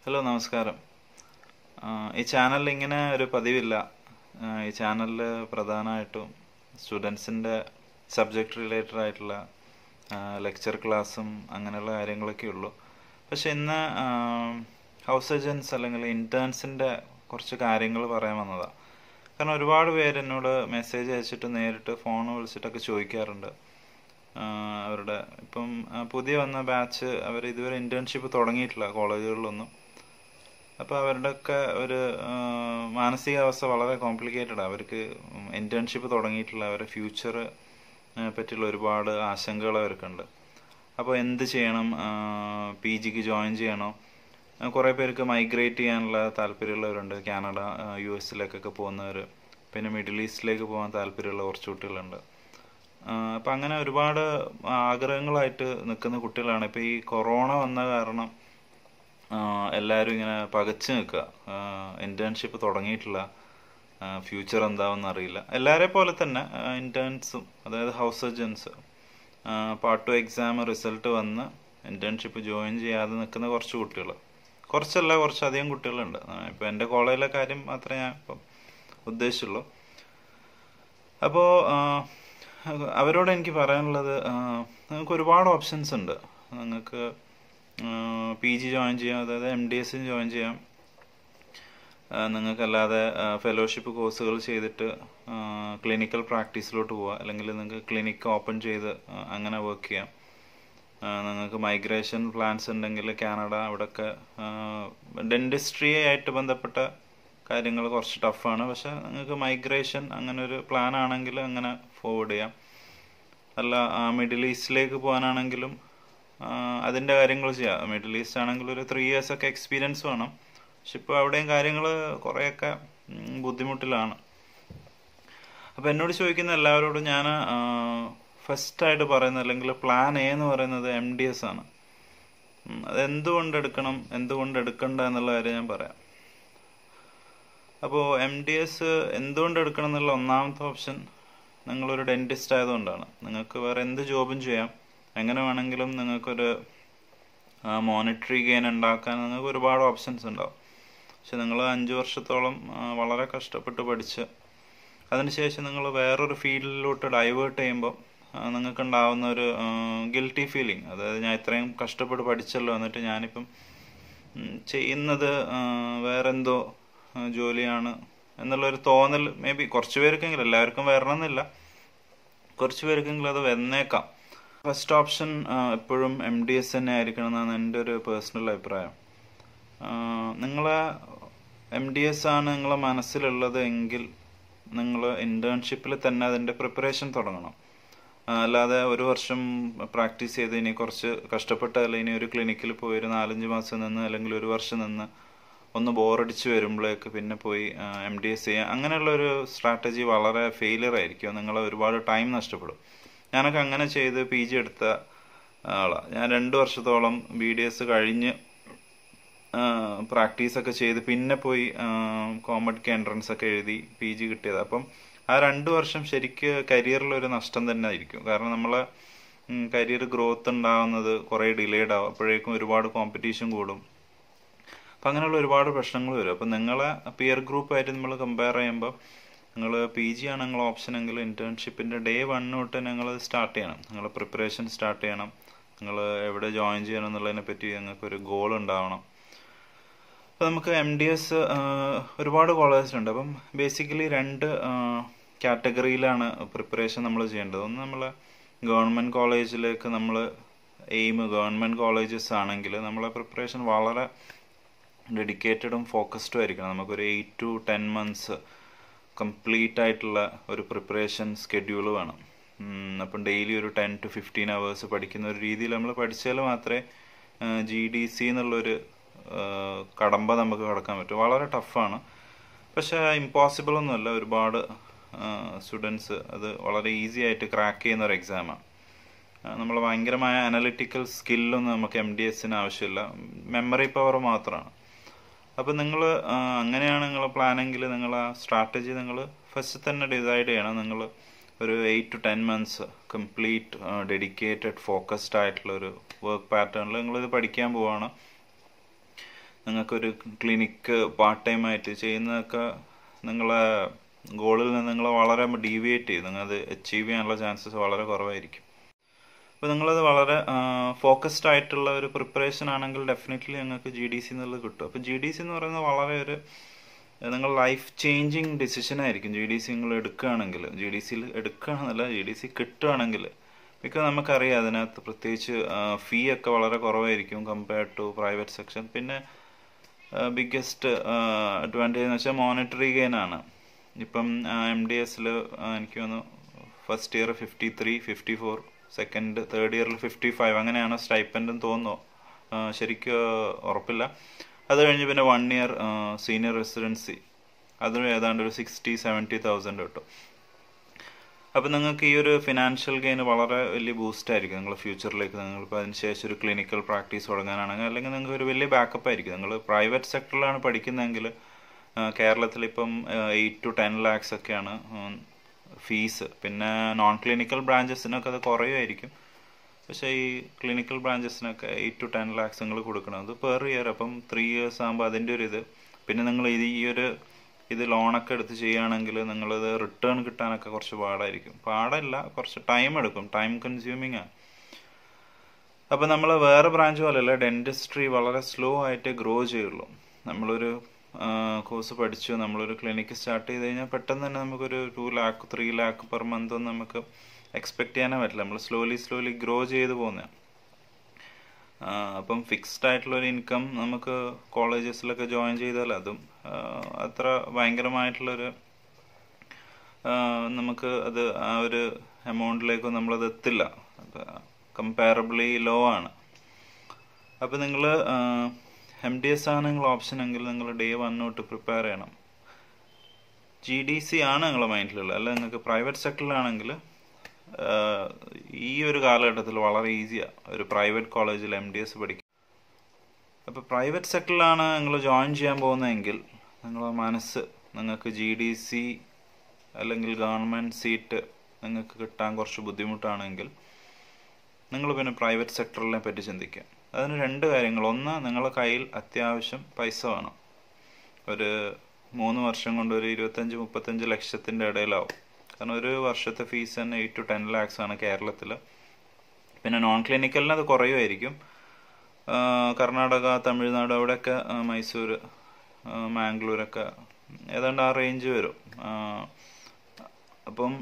hello നമസ്കാരം ആ, ഈ ചാനലിൽ ഇങ്ങനെ ഒരു പതിവില്ല ആ, ഈ ചാനലിൽ പ്രധാനമായിട്ടും സ്റ്റുഡൻസിൻ്റെ സബ്ജക്റ്റ് റിലേറ്റഡ് ആയിട്ടുള്ള ലെക്ചർ ക്ലാസ്സും അങ്ങനെയുള്ള കാര്യങ്ങളൊക്കെ ഉള്ളൂ പക്ഷെ ഇന്ന് ഹൗസ് ഏജൻസ് അല്ലെങ്കിൽ ഇൻറ്റേൺസിൻ്റെ കുറച്ച് കാര്യങ്ങൾ പറയാൻ വന്നതാണ് കാരണം ഒരുപാട് പേര് എന്നോട് മെസ്സേജ് അയച്ചിട്ട് നേരിട്ട് ഫോൺ വിളിച്ചിട്ടൊക്കെ ചോദിക്കാറുണ്ട് ആ, അവരുടെ ഇപ്പം ആ, പുതിയ വന്ന ബാച്ച് അവർ ഇതുവരെ ഇന്റേൺഷിപ്പ് തുടങ്ങിയിട്ടില്ല കോളേജുകളിലൊന്നും അപ്പോൾ അവരുടെയൊക്കെ ഒരു ആ, മാനസികാവസ്ഥ വളരെ കോംപ്ലിക്കേറ്റഡ് അവർക്ക് ഇന്റേൺഷിപ്പ് തുടങ്ങിയിട്ടില്ല അവരുടെ ഫ്യൂച്ചർ പറ്റിയുള്ള ഒരുപാട് ആശങ്കകൾ അവർക്കുണ്ട് അപ്പോൾ എന്ത് ചെയ്യണം പി ജിക്ക് ജോയിൻ ചെയ്യണോ ആ, കുറേ പേർക്ക് മൈഗ്രേറ്റ് ചെയ്യാനുള്ള താല്പര്യമുള്ളവരുണ്ട് കാനഡ യു എസിലേക്കൊക്കെ പോകുന്നവർ പിന്നെ മിഡിൽ ഈസ്റ്റിലേക്ക് പോകാൻ താല്പര്യമുള്ള കുറച്ച് കുട്ടികളുണ്ട് അപ്പം അങ്ങനെ ഒരുപാട് ആഗ്രഹങ്ങളായിട്ട് നിൽക്കുന്ന കുട്ടികളാണ് ഇപ്പം ഈ കൊറോണ വന്ന കാരണം ആഹ് എല്ലാവരും ഇങ്ങനെ പകച്ചു നിൽക്കുക ഇന്റേൺഷിപ്പ് തുടങ്ങിയിട്ടില്ല ഫ്യൂച്ചർ എന്താവെന്ന് അറിയില്ല എല്ലാവരെ പോലെ തന്നെ ഇന്റേൺസും അതായത് house surgeons part two exam result വന്ന് ഇന്റേൺഷിപ്പ് ജോയിൻ ചെയ്യാതെ നിൽക്കുന്ന കുറച്ച് കുട്ടികൾ കുറച്ചല്ല കുറച്ചധികം കുട്ടികളുണ്ട് ഇപ്പം എൻ്റെ കോളേജിലെ കാര്യം മാത്രമേ ഞാൻ ഇപ്പം ഉദ്ദേശിച്ചുള്ളൂ അപ്പോൾ അവരോട് എനിക്ക് പറയാനുള്ളത് നിങ്ങൾക്ക് ഒരുപാട് ഓപ്ഷൻസ് ഉണ്ട് നിങ്ങൾക്ക് പി ജി ജോയിൻ ചെയ്യാം അതായത് എം ഡി എസിന് ജോയിൻ ചെയ്യാം നിങ്ങൾക്കല്ലാതെ ഫെലോഷിപ്പ് കോഴ്സുകൾ ചെയ്തിട്ട് ക്ലിനിക്കൽ പ്രാക്ടീസിലോട്ട് പോവാം അല്ലെങ്കിൽ നിങ്ങൾക്ക് ക്ലിനിക്ക് ഓപ്പൺ ചെയ്ത് ആ, അങ്ങനെ വർക്ക് ചെയ്യാം ആ, നിങ്ങൾക്ക് മൈഗ്രേഷൻ പ്ലാൻസ് ഉണ്ടെങ്കിൽ കാനഡ അവിടെയൊക്കെ ഡെന്റിസ്ട്രി ആയിട്ട് ബന്ധപ്പെട്ട കാര്യങ്ങൾ കുറച്ച് ടഫാണ് പക്ഷെ നിങ്ങൾക്ക് മൈഗ്രേഷൻ അങ്ങനെ ഒരു പ്ലാൻ ആണെങ്കിൽ അങ്ങനെ ഫോർവേഡ് ചെയ്യാം അല്ല മിഡിൽ ഈസ്റ്റിലേക്ക് പോകാനാണെങ്കിലും ആ, അതിന്റെ കാര്യങ്ങൾ ചെയ്യാം മിഡിൽ ഈസ്റ്റ് ആണെങ്കിൽ ഒരു ത്രീ ഇയേഴ്സ് ഒക്കെ എക്സ്പീരിയൻസ് വേണം പക്ഷെ ഇപ്പോൾ അവിടെയും കാര്യങ്ങൾ കുറേയൊക്കെ ഉം, ബുദ്ധിമുട്ടിലാണ് അപ്പൊ എന്നോട് ചോദിക്കുന്ന എല്ലാവരോടും ഞാൻ ഫസ്റ്റ് ആയിട്ട് പറയുന്നത് അല്ലെങ്കിൽ പ്ലാൻ എ എന്ന് പറയുന്നത് എം ഡി എസ് ആണ് ഉം, അത് എന്തുകൊണ്ട് എടുക്കണം എന്തുകൊണ്ട് എടുക്കണ്ട എന്നുള്ള കാര്യം ഞാൻ പറയാം അപ്പോൾ എം ഡി എസ് എന്തുകൊണ്ട് എടുക്കണം എന്നുള്ള ഒന്നാമത്തെ ഓപ്ഷൻ നിങ്ങളൊരു ഡെന്റിസ്റ്റ് ആയതുകൊണ്ടാണ് നിങ്ങൾക്ക് വേറെ എന്ത് ജോബും ചെയ്യാം എങ്ങനെ വേണമെങ്കിലും നിങ്ങൾക്കൊരു മോണിറ്ററി ഗെയിൻ ഉണ്ടാക്കാൻ നിങ്ങൾക്ക് ഒരുപാട് ഓപ്ഷൻസ് ഉണ്ടാവും പക്ഷെ നിങ്ങൾ അഞ്ച് വർഷത്തോളം ആ, വളരെ കഷ്ടപ്പെട്ട് പഠിച്ച് അതിനുശേഷം നിങ്ങൾ വേറൊരു ഫീൽഡിലോട്ട് ഡൈവേർട്ട് ചെയ്യുമ്പോൾ നിങ്ങൾക്ക് ഉണ്ടാവുന്ന ഒരു ഗിൽറ്റി ഫീലിംഗ് അതായത് ഞാൻ ഇത്രയും കഷ്ടപ്പെട്ട് പഠിച്ചല്ലോ എന്നിട്ട് ഞാനിപ്പം ഉം, ചെയ്യുന്നത് ആ, വേറെന്തോ ആ, ജോലിയാണ് എന്നുള്ളൊരു തോന്നൽ മേ ബി കുറച്ച് പേർക്കെങ്കിലും എല്ലാവർക്കും വരണമെന്നില്ല കുറച്ച് പേർക്കെങ്കിലും അത് വന്നേക്കാം ഫസ്റ്റ് ഓപ്ഷൻ എപ്പോഴും എം ഡി എസ് തന്നെ ആയിരിക്കണം എന്നാണ് എൻ്റെ ഒരു പേഴ്സണൽ അഭിപ്രായം നിങ്ങളെ എം ഡി എസ് ആണ് നിങ്ങളെ മനസ്സിലുള്ളത് എങ്കിൽ നിങ്ങൾ ഇന്റേൺഷിപ്പിൽ തന്നെ അതിൻ്റെ പ്രിപ്പറേഷൻ തുടങ്ങണം ആ, അല്ലാതെ ഒരു വർഷം പ്രാക്ടീസ് ചെയ്ത് ഇനി കുറച്ച് കഷ്ടപ്പെട്ടല്ല ഇനി ഒരു ക്ലിനിക്കിൽ പോയി ഒരു നാലഞ്ച് മാസം നിന്ന് അല്ലെങ്കിൽ ഒരു വർഷം നിന്ന് ഒന്ന് ബോറടിച്ച് വരുമ്പോഴേക്ക് പിന്നെ പോയി എം ഡി എസ് ചെയ്യാം അങ്ങനെയുള്ള ഒരു സ്ട്രാറ്റജി വളരെ ഫെയിലിയർ ആയിരിക്കും നിങ്ങൾ ഒരുപാട് ടൈം നഷ്ടപ്പെടും ഞാനൊക്കെ അങ്ങനെ ചെയ്ത് പി ജി എടുത്ത ആളാണ് ഞാൻ രണ്ട് വർഷത്തോളം ബി ഡി എസ് കഴിഞ്ഞ് പ്രാക്ടീസ് ഒക്കെ ചെയ്ത് പിന്നെ പോയി കോമഡിക്ക് എൻട്രൻസ് ഒക്കെ എഴുതി പി ജി കിട്ടിയത് അപ്പം ആ രണ്ട് വർഷം ശരിക്ക് കരിയറിൽ ഒരു നഷ്ടം തന്നെ ആയിരിക്കും കാരണം നമ്മളെ കരിയർ ഗ്രോത്ത് ഉണ്ടാവുന്നത് കുറേ ഡിലേഡ് ആവും അപ്പോഴേക്കും ഒരുപാട് കോമ്പറ്റീഷൻ കൂടും അപ്പം അങ്ങനെയുള്ള ഒരുപാട് പ്രശ്നങ്ങൾ വരും അപ്പം നിങ്ങളെ പിയർ ഗ്രൂപ്പായിട്ട് നമ്മൾ കമ്പയർ ചെയ്യുമ്പോൾ നിങ്ങൾ പി ജി ആണ് നിങ്ങൾ ഓപ്ഷൻ എങ്കിൽ ഇന്റേൺഷിപ്പിന്റെ ഡേ വൺ തൊട്ട് നിങ്ങൾ സ്റ്റാർട്ട് ചെയ്യണം നിങ്ങൾ പ്രിപ്പറേഷൻ സ്റ്റാർട്ട് ചെയ്യണം നിങ്ങൾ എവിടെ ജോയിൻ ചെയ്യണം എന്നുള്ളതിനെ പറ്റി നിങ്ങൾക്ക് ഒരു ഗോൾ ഉണ്ടാവണം അപ്പോൾ നമുക്ക് എം ഡി എസ് ഒരുപാട് കോളേജസ് ഉണ്ട് അപ്പം ബേസിക്കലി രണ്ട് കാറ്റഗറിയിലാണ് പ്രിപ്പറേഷൻ നമ്മൾ ചെയ്യേണ്ടത് ഒന്ന് നമ്മൾ ഗവൺമെന്റ് കോളേജിലേക്ക് നമ്മൾ എയിം ഗവൺമെന്റ് കോളേജസ് ആണെങ്കിൽ നമ്മളെ പ്രിപ്പറേഷൻ വളരെ ഡെഡിക്കേറ്റഡും ഫോക്കസ്ഡും ആയിരിക്കണം നമുക്കൊരു eight to ten months complete ആയിട്ടുള്ള ഒരു പ്രിപ്പറേഷൻ സ്കെഡ്യൂൾ വേണം ഉം, അപ്പം ഡെയിലി ഒരു ടെൻ ടു ഫിഫ്റ്റീൻ അവേഴ്സ് പഠിക്കുന്ന ഒരു രീതിയിൽ നമ്മൾ പഠിച്ചാൽ മാത്രമേ ജി ഡി സി എന്നുള്ളൊരു ആ, കടമ്പ നമുക്ക് കടക്കാൻ പറ്റൂ വളരെ ടഫാണ് പക്ഷെ ഇമ്പോസിബിൾ ഒന്നുമല്ല ഒരുപാട് സ്റ്റുഡൻസ് അത് വളരെ ഈസി ആയിട്ട് ക്രാക്ക് ചെയ്യുന്ന ഒരു എക്സാമാണ് നമ്മൾ ഭയങ്കരമായ അനലിറ്റിക്കൽ സ്കില്ലൊന്നും നമുക്ക് എം ഡി എസിന് ആവശ്യമില്ല മെമ്മറി പവർ മാത്രമാണ് അപ്പം നിങ്ങൾ അങ്ങനെയാണ് നിങ്ങൾ പ്ലാനെങ്കിൽ നിങ്ങൾ ആ സ്ട്രാറ്റജി നിങ്ങൾ ഫസ്റ്റ് തന്നെ ഡിസൈഡ് ചെയ്യണം നിങ്ങൾ ഒരു eight to ten months complete dedicated focused ആയിട്ടുള്ള ഒരു വർക്ക് പാറ്റേണിൽ നിങ്ങളിത് പഠിക്കാൻ പോവാണ് നിങ്ങൾക്കൊരു ക്ലിനിക്ക് പാർട്ട് ടൈം ആയിട്ട് ചെയ്യുന്നതൊക്കെ നിങ്ങളെ ഗോളിൽ നിന്ന് നിങ്ങൾ വളരെ ഡീവിയേറ്റ് ചെയ്യും നിങ്ങളത് അച്ചീവ് ചെയ്യാനുള്ള ചാൻസസ് വളരെ കുറവായിരിക്കും അപ്പോൾ നിങ്ങളത് വളരെ ഫോക്കസ്ഡ് ആയിട്ടുള്ള ഒരു പ്രിപ്പറേഷൻ ആണെങ്കിൽ ഡെഫിനറ്റ്ലി നിങ്ങൾക്ക് ജി ഡി സി എന്നുള്ളത് കിട്ടും അപ്പോൾ ജി ഡി സി എന്ന് പറയുന്നത് വളരെ ഒരു നിങ്ങൾ ലൈഫ് ചേഞ്ചിങ് ഡിസിഷൻ ആയിരിക്കും ജി ഡി സി നിങ്ങൾ എടുക്കുകയാണെങ്കിൽ ജി ഡി സിയിൽ എടുക്കുകയാണെന്നല്ല ജി ഡി സി കിട്ടുകയാണെങ്കിൽ ബിക്കോസ് നമുക്കറിയാം അതിനകത്ത് പ്രത്യേകിച്ച് ഫീ ഒക്കെ വളരെ കുറവായിരിക്കും കമ്പയർഡ് ടു പ്രൈവറ്റ് സെക്ഷൻ പിന്നെ ബിഗ്ഗസ്റ്റ് അഡ്വാൻറ്റേജ് എന്ന് വെച്ചാൽ മോണിറ്ററി ഗെയിൻ ആണ് ഇപ്പം എം ഡി എസിൽ എനിക്ക് തോന്നുന്നു first year fifty three fifty four second third ഇയറിൽ ഫിഫ്റ്റി ഫൈവ് അങ്ങനെയാണ് സ്റ്റൈപ്പൻഡും തോന്നുന്നു ശരിക്കും ഉറപ്പില്ല അത് കഴിഞ്ഞ് പിന്നെ വൺ ഇയർ സീനിയർ റെസിഡൻസി അതും ഏതാണ്ട് ഒരു സിക്സ്റ്റി സെവൻറ്റി തൗസൻഡ് കിട്ടും അപ്പം നിങ്ങൾക്ക് ഈ ഒരു ഫിനാൻഷ്യൽ ഗെയിൻ വളരെ വലിയ ബൂസ്റ്റ് ആയിരിക്കും നിങ്ങൾ ഫ്യൂച്ചറിലേക്ക് നിങ്ങളിപ്പോൾ അതിന് ശേഷം ഒരു ക്ലിനിക്കൽ പ്രാക്ടീസ് തുടങ്ങാനാണെങ്കിൽ അല്ലെങ്കിൽ നിങ്ങൾക്ക് ഒരു വലിയ ബാക്കപ്പ് ആയിരിക്കും നിങ്ങൾ പ്രൈവറ്റ് സെക്ടറിലാണ് പഠിക്കുന്നതെങ്കിൽ കേരളത്തിൽ ഇപ്പം എയ്റ്റ് ടു ടെൻ ലാക്സ് ഒക്കെയാണ് ഫീസ് പിന്നെ നോൺ ക്ലിനിക്കൽ ബ്രാഞ്ചസിനൊക്കെ അത് കുറയുമായിരിക്കും പക്ഷേ ഈ ക്ലിനിക്കൽ ബ്രാഞ്ചസിനൊക്കെ എയ്റ്റ് ടു ടെൻ ലാക്സ് നിങ്ങൾ കൊടുക്കണം അത് പെർ ഇയർ അപ്പം ത്രീ ഇയേഴ്സ് ആകുമ്പോൾ അതിൻ്റെ ഒരു ഇത് പിന്നെ നിങ്ങൾ ഇത് ഈ ഒരു ഇത് ലോണൊക്കെ എടുത്ത് ചെയ്യുകയാണെങ്കിൽ നിങ്ങളത് റിട്ടേൺ കിട്ടാനൊക്കെ കുറച്ച് പാടായിരിക്കും പാടല്ല കുറച്ച് ടൈം എടുക്കും ടൈം കൺസ്യൂമിങ് ആണ് അപ്പം നമ്മൾ വേറെ ബ്രാഞ്ച് പോലെയല്ല ഡെൻറ്റിസ്ട്രി വളരെ സ്ലോ ആയിട്ട് ഗ്രോ ചെയ്യുള്ളൂ നമ്മളൊരു കോഴ്സ് പഠിച്ചു നമ്മളൊരു ക്ലിനിക്ക് സ്റ്റാർട്ട് ചെയ്ത് കഴിഞ്ഞാൽ പെട്ടെന്ന് തന്നെ നമുക്കൊരു two lakh three lakh per month ഒന്നും നമുക്ക് എക്സ്പെക്ട് ചെയ്യാനേ പറ്റില്ല നമ്മൾ സ്ലോലി സ്ലോലി ഗ്രോ ചെയ്ത് പോകുന്നതാണ് അപ്പം ഫിക്സ്ഡ് ആയിട്ടുള്ള ഒരു ഇൻകം നമുക്ക് കോളേജസിലൊക്കെ ജോയിൻ ചെയ്താൽ അതും അത്ര ഭയങ്കരമായിട്ടുള്ളൊരു നമുക്ക് അത് ആ ഒരു എമൗണ്ടിലേക്ക് നമ്മളത് എത്തില്ല കമ്പാരബിളി ലോ ആണ് അപ്പം നിങ്ങൾ എം ഡി എസ് ആണ് നിങ്ങൾ ഓപ്ഷൻ എങ്കിൽ നിങ്ങൾ ഡേ വൺ തൊട്ട് പ്രിപ്പയർ ചെയ്യണം ജി ഡി സി ആണ് നിങ്ങളുടെ മൈൻഡിലുള്ളത് അല്ല നിങ്ങൾക്ക് പ്രൈവറ്റ് സെക്ടറിലാണെങ്കിൽ ഈ ഒരു കാലഘട്ടത്തിൽ വളരെ ഈസിയാണ് ഒരു പ്രൈവറ്റ് കോളേജിൽ എം ഡി എസ് പഠിക്കും അപ്പോൾ പ്രൈവറ്റ് സെക്ടറിലാണ് നിങ്ങൾ ജോയിൻ ചെയ്യാൻ പോകുന്നതെങ്കിൽ നിങ്ങളുടെ മനസ്സ് നിങ്ങൾക്ക് ജി ഡി സി അല്ലെങ്കിൽ ഗവൺമെൻറ് സീറ്റ് നിങ്ങൾക്ക് കിട്ടാൻ കുറച്ച് ബുദ്ധിമുട്ടാണെങ്കിൽ നിങ്ങൾ പിന്നെ പ്രൈവറ്റ് സെക്ടറിനെ പറ്റി ചിന്തിക്കുക അതിന് രണ്ട് കാര്യങ്ങൾ ഒന്ന് നിങ്ങളുടെ കയ്യിൽ അത്യാവശ്യം പൈസ വേണം ഒരു മൂന്ന് വർഷം കൊണ്ട് ഒരു ഇരുപത്തഞ്ച് മുപ്പത്തഞ്ച് ലക്ഷത്തിൻ്റെ ഇടയിലാവും കാരണം ഒരു വർഷത്തെ ഫീസ് തന്നെ എയ്റ്റ് ടു ടെൻ ലാക്സ് ആണ് കേരളത്തിൽ പിന്നെ നോൺ ക്ലിനിക്കലിന് അത് കുറയുമായിരിക്കും കർണാടക തമിഴ്നാട് അവിടെയൊക്കെ മൈസൂർ മാംഗ്ലൂരൊക്കെ ഏതാണ്ട് ആ റേഞ്ച് വരും അപ്പം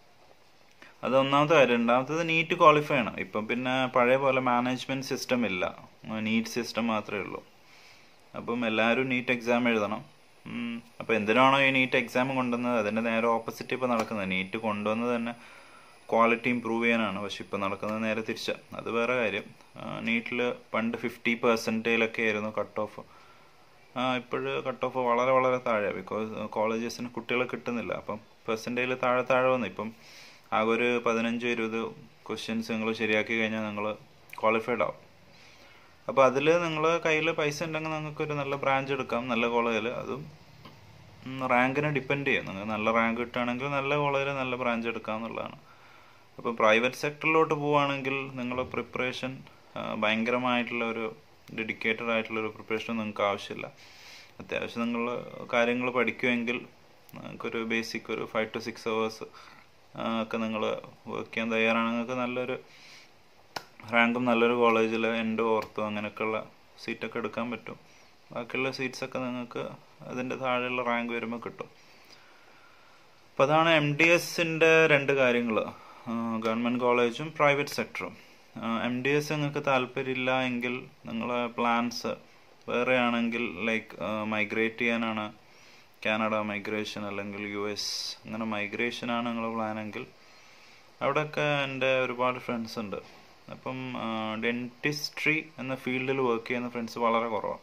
അത് ഒന്നാമത്തെ കാര്യം രണ്ടാമത്തത് നീറ്റ് ക്വാളിഫൈ ആണ് ഇപ്പം പിന്നെ പഴയ പോലെ മാനേജ്മെന്റ് സിസ്റ്റം ഇല്ല നീറ്റ് സിസ്റ്റം മാത്രമേ ഉള്ളൂ അപ്പം എല്ലാവരും നീറ്റ് എക്സാം എഴുതണം അപ്പോൾ എന്തിനാണോ ഈ നീറ്റ് എക്സാം കൊണ്ടുവന്നത് അതിൻ്റെ നേരെ ഓപ്പോസിറ്റ് ഇപ്പോൾ നടക്കുന്നത് നീറ്റ് കൊണ്ടുവന്നത് തന്നെ ക്വാളിറ്റി ഇമ്പ്രൂവ് ചെയ്യാനാണ് പക്ഷെ ഇപ്പോൾ നടക്കുന്നത് നേരെ തിരിച്ച അത് വേറെ കാര്യം നീറ്റിൽ പണ്ട് ഫിഫ്റ്റി പെർസെൻറ്റേജിലൊക്കെ ആയിരുന്നു കട്ട് ഓഫ് ഇപ്പോഴ് കട്ട് ഓഫ് വളരെ വളരെ താഴെ ബിക്കോസ് കോളേജസിന് കുട്ടികളെ കിട്ടുന്നില്ല അപ്പം പെർസെൻറ്റേജിൽ താഴെ താഴെ വന്നു ഇപ്പം ആകെ ഒരു പതിനഞ്ച് ഇരുപത് ക്വസ്റ്റ്യൻസ് നിങ്ങൾ ശരിയാക്കി കഴിഞ്ഞാൽ നിങ്ങൾ ക്വാളിഫൈഡ് ആവും അപ്പോൾ അതിൽ നിങ്ങൾ കയ്യിൽ പൈസ ഉണ്ടെങ്കിൽ നിങ്ങൾക്ക് ഒരു നല്ല ബ്രാഞ്ച് എടുക്കാം നല്ല കോളേജിൽ അതും റാങ്കിനെ ഡിപ്പെൻഡ് ചെയ്യും നിങ്ങൾക്ക് നല്ല റാങ്ക് കിട്ടുകയാണെങ്കിൽ നല്ല കോളേജിൽ നല്ല ബ്രാഞ്ച് എടുക്കാം എന്നുള്ളതാണ് അപ്പോൾ പ്രൈവറ്റ് സെക്ടറിലോട്ട് പോവുകയാണെങ്കിൽ നിങ്ങളുടെ പ്രിപ്പറേഷൻ ഭയങ്കരമായിട്ടുള്ള ഒരു ഡെഡിക്കേറ്റഡ് ആയിട്ടുള്ള ഒരു പ്രിപ്പറേഷൻ നിങ്ങൾക്ക് ആവശ്യമില്ല അത്യാവശ്യം നിങ്ങൾ കാര്യങ്ങൾ പഠിക്കുമെങ്കിൽ നിങ്ങൾക്കൊരു ബേസിക് ഒരു ഫൈവ് ടു സിക്സ് അവേഴ്സ് ഒക്കെ നിങ്ങൾ വർക്ക് ചെയ്യാൻ തയ്യാറാണ് നിങ്ങൾക്ക് നല്ലൊരു റാങ്കും നല്ലൊരു കോളേജിൽ എൻഡോ ഓർത്തോ അങ്ങനെയൊക്കെയുള്ള സീറ്റൊക്കെ എടുക്കാൻ പറ്റും ബാക്കിയുള്ള സീറ്റ്സൊക്കെ നിങ്ങൾക്ക് അതിൻ്റെ താഴെയുള്ള റാങ്ക് വരുമ്പോൾ കിട്ടും അപ്പോൾ അതാണ് എം ഡി എസിൻ്റെ രണ്ട് കാര്യങ്ങൾ ഗവൺമെൻറ് കോളേജും പ്രൈവറ്റ് സെക്ടറും എം ഡി എസ് നിങ്ങൾക്ക് താല്പര്യമില്ല എങ്കിൽ നിങ്ങളെ പ്ലാൻസ് വേറെ ആണെങ്കിൽ ലൈക്ക് മൈഗ്രേറ്റ് ചെയ്യാനാണ് കാനഡ മൈഗ്രേഷൻ അല്ലെങ്കിൽ യു എസ് അങ്ങനെ മൈഗ്രേഷൻ ആണ് നിങ്ങളുടെ പ്ലാൻ എങ്കിൽ അവിടെയൊക്കെ എൻ്റെ ഒരുപാട് ഫ്രണ്ട്സ് ഉണ്ട് അപ്പം ഡെൻറ്റിസ്ട്രി എന്ന ഫീൽഡിൽ വർക്ക് ചെയ്യുന്ന ഫ്രണ്ട്സ് വളരെ കുറവാണ്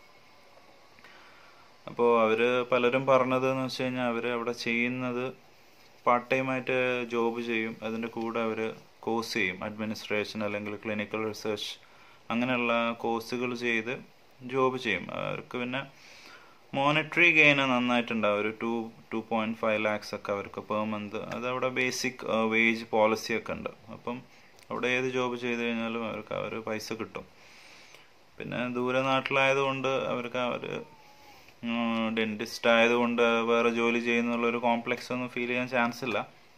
അപ്പോൾ അവർ പലരും പറഞ്ഞത് എന്ന് വെച്ച് കഴിഞ്ഞാൽ അവർ അവിടെ ചെയ്യുന്നത് പാർട്ട് ടൈം ആയിട്ട് ജോബ് ചെയ്യും അതിൻ്റെ കൂടെ അവർ കോഴ്സ് ചെയ്യും അഡ്മിനിസ്ട്രേഷൻ അല്ലെങ്കിൽ ക്ലിനിക്കൽ റിസർച്ച് അങ്ങനെയുള്ള കോഴ്സുകൾ ചെയ്ത് ജോബ് ചെയ്യും അവർക്ക് പിന്നെ മോണിറ്ററി ഗെയിൻ നന്നായിട്ടുണ്ടാവും ഒരു two two point five lakhs ഒക്കെ അവർക്ക് പെർ മന്ത് അത് അവിടെ ബേസിക് വേജ് പോളിസി ഒക്കെ ഉണ്ട് അപ്പം അവിടെ ഏത് ജോബ് ചെയ്ത് കഴിഞ്ഞാലും അവർക്ക് അവർ പൈസ കിട്ടും പിന്നെ ദൂരെ നാട്ടിലായതുകൊണ്ട് അവർക്ക് അവർ ഡെന്റിസ്റ്റ് ആയതുകൊണ്ട് വേറെ ജോലി ചെയ്യുന്നുള്ള ഒരു കോംപ്ലക്സ് ഒന്നും ഫീൽ ചെയ്യാൻ ചാൻസ് ഇല്ല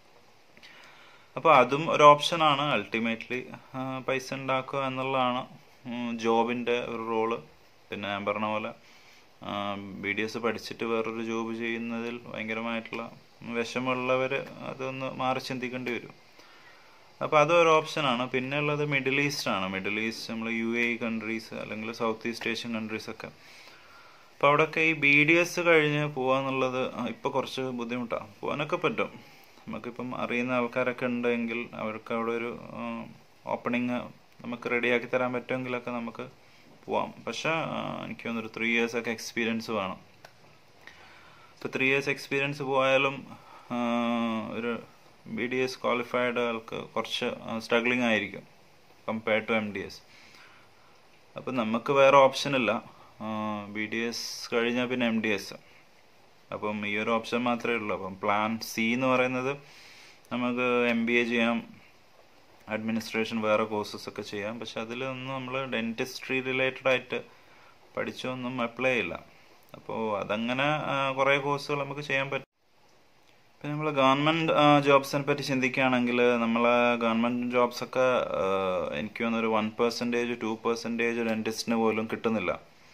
അപ്പോൾ അതും ഒരു ഓപ്ഷനാണ് അൾട്ടിമേറ്റ്ലി പൈസ ഉണ്ടാക്കുക എന്നുള്ളതാണ് ജോബിൻ്റെ ഒരു റോള് പിന്നെ ഞാൻ പറഞ്ഞ പോലെ ബി ഡി എസ് പഠിച്ചിട്ട് വേറൊരു ജോബ് ചെയ്യുന്നതിൽ ഭയങ്കരമായിട്ടുള്ള വിഷമമുള്ളവർ അതൊന്ന് മാറി ചിന്തിക്കേണ്ടി വരും അപ്പോൾ അതൊരു ഓപ്ഷനാണ് പിന്നെ ഉള്ളത് മിഡിൽ ഈസ്റ്റ് ആണ് മിഡിൽ ഈസ്റ്റ് നമ്മൾ യു എ കൺട്രീസ് അല്ലെങ്കിൽ സൗത്ത് ഈസ്റ്റ് ഏഷ്യൻ കൺട്രീസ് ഒക്കെ അപ്പോൾ അവിടെയൊക്കെ ഈ ബി ഡി എസ് കഴിഞ്ഞ് പോകാന്നുള്ളത് ഇപ്പോൾ കുറച്ച് ബുദ്ധിമുട്ടാണ് പോകാനൊക്കെ പറ്റും നമുക്കിപ്പം അറിയുന്ന ആൾക്കാരൊക്കെ ഉണ്ടെങ്കിൽ അവർക്ക് അവിടെ ഒരു ഓപ്പണിങ് നമുക്ക് റെഡിയാക്കി തരാൻ പറ്റുമെങ്കിലൊക്കെ നമുക്ക് പോവാം പക്ഷെ എനിക്ക് തോന്നുന്നു ത്രീ ഇയേഴ്സ് ഒക്കെ എക്സ്പീരിയൻസ് വേണം ഇപ്പോൾ ത്രീ ഇയേഴ്സ് എക്സ്പീരിയൻസ് പോയാലും ഒരു ബി ഡി എസ് ക്വാളിഫൈഡ് ആൾക്ക് കുറച്ച് സ്ട്രഗ്ലിംഗ് ആയിരിക്കും compared to M D S അപ്പം നമുക്ക് വേറെ ഓപ്ഷൻ ഇല്ല ബി ഡി എസ് കഴിഞ്ഞാൽ പിന്നെ എം ഡി എസ് അപ്പം ഈ ഒരു ഓപ്ഷൻ മാത്രമേ ഉള്ളൂ അപ്പം പ്ലാൻ സി എന്ന് പറയുന്നത് നമുക്ക് എം ബി എ ചെയ്യാം അഡ്മിനിസ്ട്രേഷൻ വേറെ കോഴ്സസ് ഒക്കെ ചെയ്യാം പക്ഷെ അതിലൊന്നും നമ്മൾ ഡെന്റിസ്ട്രി റിലേറ്റഡ് ആയിട്ട് പഠിച്ചൊന്നും അപ്ലൈ ചെയ്യില്ല അപ്പോൾ അതങ്ങനെ കുറേ കോഴ്സുകൾ നമുക്ക് ചെയ്യാൻ പറ്റും പിന്നെ നമ്മൾ ഗവൺമെൻറ് ജോബ്സിനെ പറ്റി ചിന്തിക്കുകയാണെങ്കിൽ നമ്മൾ ഗവൺമെൻറ് ജോബ്സ് ഒക്കെ എനിക്ക് തോന്നുന്നൊരു വൺ പെർസെൻറ്റേജ് ടു പെർസെൻറ്റേജ് ഡെന്റിസ്റ്റിന് പോലും കിട്ടുന്നില്ല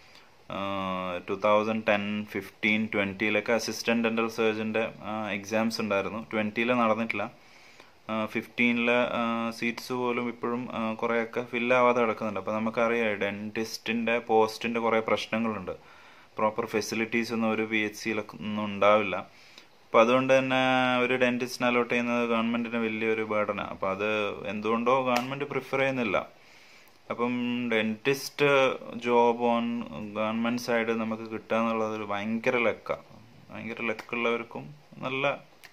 ടു തൗസൻഡ് ടെൻ ഫിഫ്റ്റീൻ ട്വൻറ്റിയിലൊക്കെ അസിസ്റ്റൻറ്റ് ഡെൻ്റൽ സർജൻ്റെ എക്സാംസ് ഉണ്ടായിരുന്നു ട്വൻറ്റിയിൽ നടന്നിട്ടില്ല ഫിഫ്റ്റീനിലെ സീറ്റ്സ് പോലും ഇപ്പോഴും കുറേയൊക്കെ ഫില്ലാവാതെ കിടക്കുന്നുണ്ട് അപ്പോൾ നമുക്കറിയാം ഡെൻറ്റിസ്റ്റിൻ്റെ പോസ്റ്റിൻ്റെ കുറേ പ്രശ്നങ്ങളുണ്ട് പ്രോപ്പർ ഫെസിലിറ്റീസ് ഒന്നും ഒരു പി എച്ച് സിയിലൊക്കെ ഒന്നും ഉണ്ടാവില്ല അപ്പം അതുകൊണ്ട് തന്നെ ഒരു ഡെൻറ്റിസ്റ്റിനെ അലോട്ട് ചെയ്യുന്നത് ഗവൺമെൻറ്റിന് വലിയൊരു ബേർഡനാണ് അപ്പോൾ അത് എന്തുകൊണ്ടോ ഗവൺമെൻറ് പ്രിഫർ ചെയ്യുന്നില്ല അപ്പം dentist job on government side നമുക്ക് കിട്ടുക എന്നുള്ളത് ഒരു ഭയങ്കര ലെക്ക ഭയങ്കര ലെക്കുള്ളവർക്കും നല്ല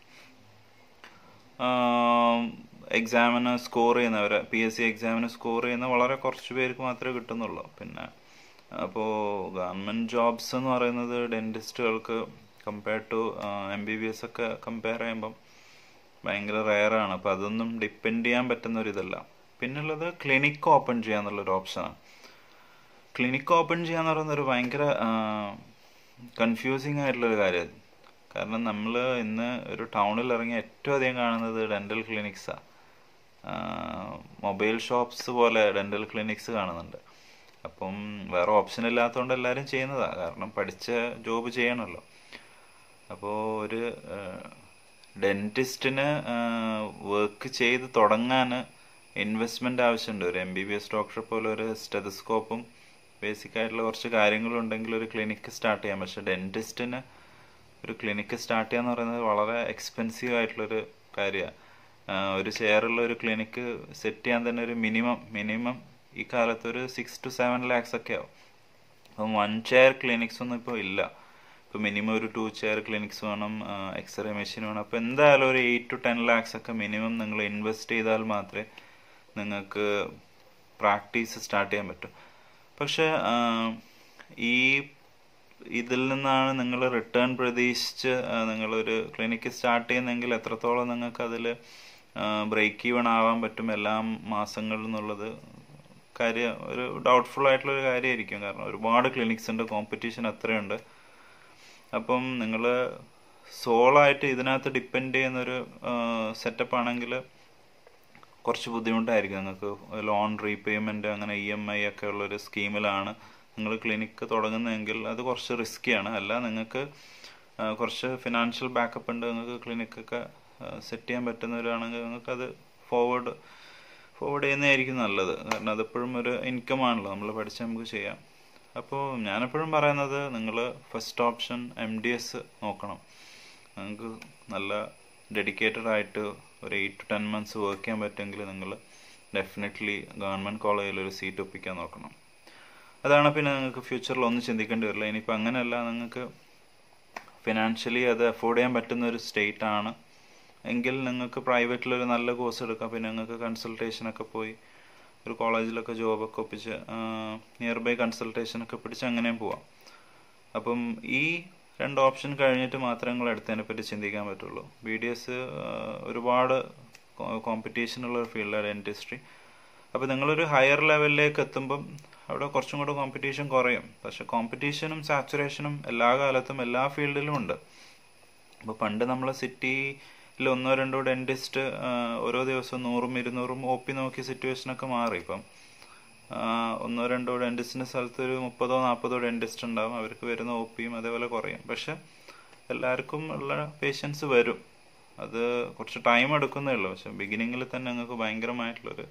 എക്സാമിന് സ്കോർ ചെയ്യുന്നവർ പി എസ് സി എക്സാമിന് സ്കോർ ചെയ്യുന്ന വളരെ കുറച്ച് പേർക്ക് മാത്രമേ കിട്ടുന്നുള്ളൂ പിന്നെ അപ്പോൾ ഗവൺമെൻറ് ജോബ്സ് എന്ന് പറയുന്നത് ഡെന്റിസ്റ്റുകൾക്ക് compared to M B B S ഒക്കെ കമ്പയർ ചെയ്യുമ്പം ഭയങ്കര റെയറാണ് അപ്പോൾ അതൊന്നും ഡിപ്പെൻഡ് ചെയ്യാൻ പറ്റുന്ന ഒരു ഇതല്ല പിന്നുള്ളത് ക്ലിനിക്ക് ഓപ്പൺ ചെയ്യാന്നുള്ളൊരു ഓപ്ഷനാണ് ക്ലിനിക്ക് ഓപ്പൺ ചെയ്യാന്ന് പറയുന്ന ഒരു ഭയങ്കര കൺഫ്യൂസിങ് ആയിട്ടുള്ളൊരു കാര്യം കാരണം നമ്മൾ ഇന്ന് ഒരു ടൗണിൽ ഇറങ്ങി ഏറ്റവും അധികം കാണുന്നത് ഡെൻ്റൽ ക്ലിനിക്സാണ് മൊബൈൽ ഷോപ്സ് പോലെ ഡെൻ്റൽ ക്ലിനിക്സ് കാണുന്നുണ്ട് അപ്പം വേറെ ഓപ്ഷൻ ഇല്ലാത്തതുകൊണ്ട് എല്ലാവരും ചെയ്യുന്നതാണ് കാരണം പഠിച്ച ജോബ് ചെയ്യണമല്ലോ അപ്പോൾ ഒരു ഡെൻറ്റിസ്റ്റിന് വർക്ക് ചെയ്ത് തുടങ്ങാൻ ഇൻവെസ്റ്റ്മെന്റ് ആവശ്യമുണ്ട് ഒരു എം ബി ബി എസ് ഡോക്ടറെ പോലെ ഒരു സ്റ്റെതസ്കോപ്പും ബേസിക് ആയിട്ടുള്ള കുറച്ച് കാര്യങ്ങളുണ്ടെങ്കിൽ ഒരു ക്ലിനിക്ക് സ്റ്റാർട്ട് ചെയ്യാം പക്ഷെ ഡെന്റിസ്റ്റിന് ഒരു ക്ലിനിക്ക് സ്റ്റാർട്ട് ചെയ്യാന്ന് പറയുന്നത് വളരെ എക്സ്പെൻസീവ് ആയിട്ടുള്ളൊരു കാര്യമാണ് ഒരു ചെയറുള്ള ഒരു ക്ലിനിക്ക് സെറ്റ് ചെയ്യാൻ തന്നെ ഒരു മിനിമം മിനിമം ഈ കാലത്ത് ഒരു സിക്സ് ടു സെവൻ ലാക്സ് ഒക്കെ ആവും അപ്പം വൺ ചെയർ ക്ലിനിക്സ് ഒന്നും ഇപ്പോൾ ഇല്ല ഇപ്പോൾ മിനിമം ഒരു ടു ചെയർ ക്ലിനിക്സ് വേണം എക്സ്റേ മെഷീൻ വേണം അപ്പോൾ എന്തായാലും ഒരു എയ്റ്റ് ടു ടെൻ ലാക്സ് ഒക്കെ മിനിമം നിങ്ങൾ ഇൻവെസ്റ്റ് ചെയ്താൽ മാത്രമേ നിങ്ങൾക്ക് പ്രാക്ടീസ് സ്റ്റാർട്ട് ചെയ്യാൻ പറ്റും പക്ഷെ ഈ ഇതിൽ നിന്നാണ് നിങ്ങൾ റിട്ടേൺ പ്രതീക്ഷിച്ച് നിങ്ങളൊരു ക്ലിനിക്ക് സ്റ്റാർട്ട് ചെയ്യുന്നെങ്കിൽ എത്രത്തോളം നിങ്ങൾക്ക് അതിൽ ബ്രേക്ക് ഈവൺ ആവാൻ പറ്റും എല്ലാ മാസങ്ങളിൽ എന്നുള്ളത് കാര്യം ഒരു ഡൗട്ട്ഫുൾ ആയിട്ടുള്ള ഒരു കാര്യമായിരിക്കും കാരണം ഒരുപാട് ക്ലിനിക്സ് ഉണ്ട് കോമ്പറ്റീഷൻ അത്രയുണ്ട് അപ്പം നിങ്ങൾ സോളായിട്ട് ഇതിനകത്ത് ഡിപ്പെൻഡ് ചെയ്യുന്നൊരു സെറ്റപ്പ് ആണെങ്കിൽ കുറച്ച് ബുദ്ധിമുട്ടായിരിക്കും നിങ്ങൾക്ക് ലോൺ റീപേയ്മെന്റ് അങ്ങനെ ഇ എം ഐ ഒക്കെ ഉള്ള ഒരു സ്കീമിലാണ് നിങ്ങൾ ക്ലിനിക്ക് തുടങ്ങുന്നതെങ്കിൽ അത് കുറച്ച് റിസ്ക്കിയാണ് അല്ല നിങ്ങൾക്ക് കുറച്ച് ഫിനാൻഷ്യൽ ബാക്കപ്പ് ഉണ്ട് നിങ്ങൾക്ക് ക്ലിനിക്കൊക്കെ സെറ്റ് ചെയ്യാൻ പറ്റുന്നവരാണെങ്കിൽ നിങ്ങൾക്ക് അത് ഫോർവേഡ് ഫോർവേഡ് ചെയ്യുന്നതായിരിക്കും നല്ലത് കാരണം അതെപ്പോഴും ഒരു ഇൻകം ആണല്ലോ നമ്മൾ പഠിച്ചാൽ നമുക്ക് ചെയ്യാം അപ്പോൾ ഞാനെപ്പോഴും പറയുന്നത് നിങ്ങൾ first option M D S നോക്കണം നിങ്ങൾക്ക് നല്ല ഡെഡിക്കേറ്റഡ് ആയിട്ട് ഒരു eight to ten months work ചെയ്യാൻ പറ്റുമെങ്കിൽ നിങ്ങൾ ഡെഫിനറ്റ്ലി ഗവൺമെൻറ് കോളേജിൽ ഒരു സീറ്റ് ഒപ്പിക്കാൻ നോക്കണം അതാണ് പിന്നെ നിങ്ങൾക്ക് ഫ്യൂച്ചറിൽ ഒന്നും ചിന്തിക്കേണ്ടി വരില്ല ഇനിയിപ്പോൾ അങ്ങനെയല്ല നിങ്ങൾക്ക് ഫിനാൻഷ്യലി അത് അഫോർഡ് ചെയ്യാൻ പറ്റുന്ന ഒരു സ്റ്റേറ്റ് ആണ് എങ്കിൽ നിങ്ങൾക്ക് പ്രൈവറ്റിൽ ഒരു നല്ല കോഴ്സ് എടുക്കാം പിന്നെ നിങ്ങൾക്ക് കൺസൾട്ടേഷനൊക്കെ പോയി ഒരു കോളേജിലൊക്കെ ജോബൊക്കെ ഒപ്പിച്ച് നിയർ ബൈ കൺസൾട്ടേഷനൊക്കെ പിടിച്ച് അങ്ങനെയും പോവാം അപ്പം ഈ രണ്ട് ഓപ്ഷൻ കഴിഞ്ഞിട്ട് മാത്രമേ നിങ്ങൾ എടുത്തതിനെ പറ്റി ചിന്തിക്കാൻ പറ്റുള്ളൂ ബി ഡി എസ് ഒരുപാട് കോമ്പറ്റീഷൻ ഉള്ള ഒരു ഫീൽഡാണ് ഡെന്റിസ്ട്രി അപ്പോൾ നിങ്ങളൊരു ഹയർ ലെവലിലേക്ക് എത്തുമ്പം അവിടെ കുറച്ചും കൂടെ കോമ്പറ്റീഷൻ കുറയും പക്ഷെ കോമ്പറ്റീഷനും സാച്ചുറേഷനും എല്ലാ കാലത്തും എല്ലാ ഫീൽഡിലും ഉണ്ട് അപ്പോൾ പണ്ട് നമ്മൾ സിറ്റിയിൽ ഒന്നോ രണ്ടോ ഡെന്റിസ്റ്റ് ഓരോ ദിവസവും നൂറും ഇരുന്നൂറും ഒ പി നോക്കിയ സിറ്റുവേഷനൊക്കെ മാറി ഇപ്പം ആ, ഒന്നോ രണ്ടോ ഡെന്റിസ്റ്റിന്റെ സ്ഥലത്ത് ഒരു മുപ്പതോ നാൽപ്പതോ ഡെന്റിസ്റ്റ് ഉണ്ടാവും അവർക്ക് വരുന്ന ഒ പിയും അതേപോലെ കുറയും പക്ഷെ എല്ലാവർക്കും ഉള്ള പേഷ്യൻസ് വരും അത് കുറച്ച് ടൈം എടുക്കുന്നേ ഉള്ളൂ പക്ഷെ ബിഗിനിങ്ങിൽ തന്നെ നിങ്ങൾക്ക് ഭയങ്കരമായിട്ടുള്ളൊരു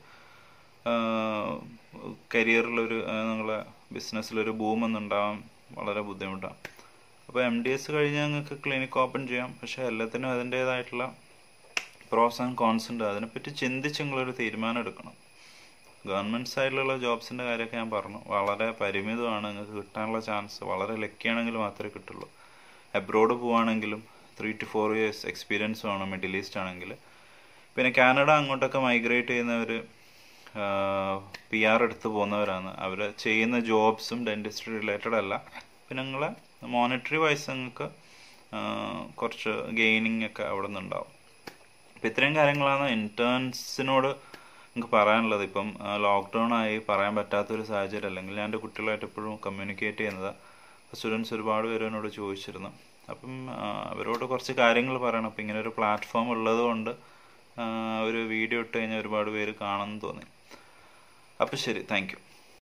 കരിയറിലൊരു നിങ്ങളെ ബിസിനസ്സിലൊരു ബൂം ഒന്നുണ്ടാവാൻ വളരെ ബുദ്ധിമുട്ടാണ് അപ്പോൾ എം ഡി എസ് കഴിഞ്ഞാൽ നിങ്ങൾക്ക് ക്ലിനിക്ക് ഓപ്പൺ ചെയ്യാം പക്ഷെ എല്ലാത്തിനും അതിൻ്റേതായിട്ടുള്ള പ്രോസ് ആൻഡ് കോൺസ് ഉണ്ട് അതിനെപ്പറ്റി ചിന്തിച്ച് നിങ്ങളൊരു തീരുമാനം എടുക്കണം ഗവൺമെൻറ് സൈഡിലുള്ള ജോബ്സിൻ്റെ കാര്യമൊക്കെ ഞാൻ പറഞ്ഞു വളരെ പരിമിതമാണ് നിങ്ങൾക്ക് കിട്ടാനുള്ള ചാൻസ് വളരെ ലക്കിയാണെങ്കിൽ മാത്രമേ കിട്ടുള്ളൂ അബ്രോഡ് പോവുകയാണെങ്കിലും three two four years experience വേണം മിഡിൽ ഈസ്റ്റ് ആണെങ്കിൽ പിന്നെ കാനഡ അങ്ങോട്ടൊക്കെ മൈഗ്രേറ്റ് ചെയ്യുന്നവർ പി ആർ എടുത്ത് പോകുന്നവരാണ് അവർ ചെയ്യുന്ന ജോബ്സും ഡെന്റിസ്ട്രി റിലേറ്റഡ് അല്ല പിന്നെ നിങ്ങളെ മോണിറ്ററി വൈസ് നിങ്ങൾക്ക് ആ, കുറച്ച് ഗെയിനിങ് ഒക്കെ അവിടെ നിന്നുണ്ടാവും അപ്പം ഇത്രയും കാര്യങ്ങളാണ് ഇന്റേൺസിനോട് എനിക്ക് പറയാനുള്ളത് ഇപ്പം ലോക്ക്ഡൗൺ ആയി പറയാൻ പറ്റാത്തൊരു സാഹചര്യം അല്ലെങ്കിൽ ഞാൻ എൻ്റെ കുട്ടികളായിട്ട് എപ്പോഴും കമ്മ്യൂണിക്കേറ്റ് ചെയ്യുന്നത് സ്റ്റുഡൻസ് ഒരുപാട് പേര് എന്നോട് ചോദിച്ചിരുന്നു അപ്പം ആ, അവരോട് കുറച്ച് കാര്യങ്ങൾ പറയണം അപ്പം ഇങ്ങനെ ഒരു പ്ലാറ്റ്ഫോം ഉള്ളത് കൊണ്ട് ആ, ഒരു വീഡിയോ ഇട്ട് കഴിഞ്ഞാൽ ഒരുപാട് പേര് കാണുമെന്ന് തോന്നി അപ്പം ശരി താങ്ക് യു